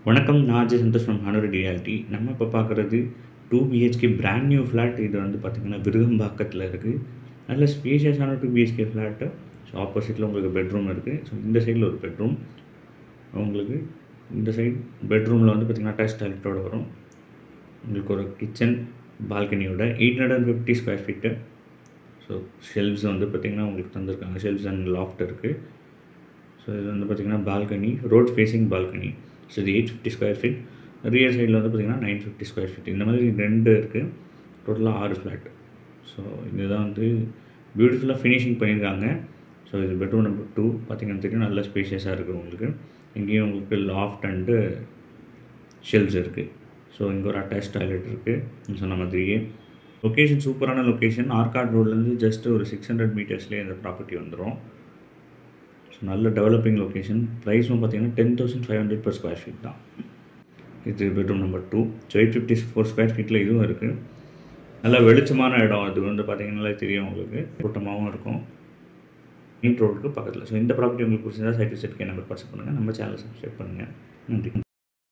வணக்கம் நான் Ajay Santhosh from Hanur reality நம்ம இப்போ பார்க்குறது two BHK brand new flat இது வந்து பார்த்திங்கன்னா விருகம்பாக்கத்தில் இருக்குது நல்ல ஸ்பேஷியஸான டூ பிஹெச்கே ஃப்ளாட்டு ஸோ ஆப்போசிட்டில் உங்களுக்கு பெட்ரூம் இருக்குது ஸோ இந்த சைடில் ஒரு பெட்ரூம் உங்களுக்கு இந்த சைட் பெட்ரூமில் வந்து பார்த்திங்கன்னா அட்டாச் டாய்லெட்டோட வரும் உங்களுக்கு ஒரு கிச்சன் பால்கனியோட eight hundred and fifty square feet so shelves வந்து பார்த்திங்கன்னா உங்களுக்கு தந்திருக்காங்க ஷெல்ஃப்ஸ் அண்ட் லாஃப்ட் இருக்குது ஸோ இது வந்து பார்த்திங்கன்னா balcony road facing balcony so இது eight fifty square feet rear சைடில் வந்து பார்த்திங்கன்னா நைன் ஃபிஃப்டி ஸ்கொயர் ஃபீட் இந்த மாதிரி ரெண்டு இருக்குது டோட்டலாக ஆறு ஃப்ளாட் ஸோ இதுதான் வந்து பியூட்டிஃபுல்லாக ஃபினிஷிங் பண்ணியிருக்காங்க ஸோ இது பெட்ரூம் நம்பர் டூ பார்த்திங்கன்னா தெரியும் நல்ல ஸ்பேஷியஸாக இருக்குது உங்களுக்கு இங்கேயும் உங்களுக்கு லாஃப்ட் அண்டு ஷெல்ஃப்ஸ் இருக்குது ஸோ இங்கே ஒரு அட்டாச் டாய்லெட் இருக்குது சொன்ன மாதிரியே லொக்கேஷன் சூப்பரான லொக்கேஷன் ஆர்காட் ரோட்லேருந்து ஜஸ்ட் ஒரு சிக்ஸ் ஹண்ட்ரட் மீட்டர்ஸ்லேயே இந்த ப்ராப்பர்ட்டி வந்துடும் ஸோ நல்ல டெவலப்பிங் லொக்கேஷன் ப்ரைஸும் பார்த்தீங்கன்னா ten thousand five hundred per square feet தான் இது bedroom number two so eight fifty four square ஃபீட்டில் இதுவும் இருக்குது நல்ல வெளிச்சமான இடம் அது வந்து பார்த்தீங்கன்னா தெரியும் உங்களுக்கு கூட்டமாகவும் இருக்கும் மெயின் ரோடுக்கு பக்கத்தில் ஸோ இந்த ப்ராப்பர்ட்டி உங்களுக்கு பிடிச்சிருந்தா சைட் விசிட்க்கு நம்பர் வாட்ஸ்அப் பண்ணுங்கள் நம்ம சேனலை சப்ஸ்கிரைப் பண்ணுங்கள் நன்றி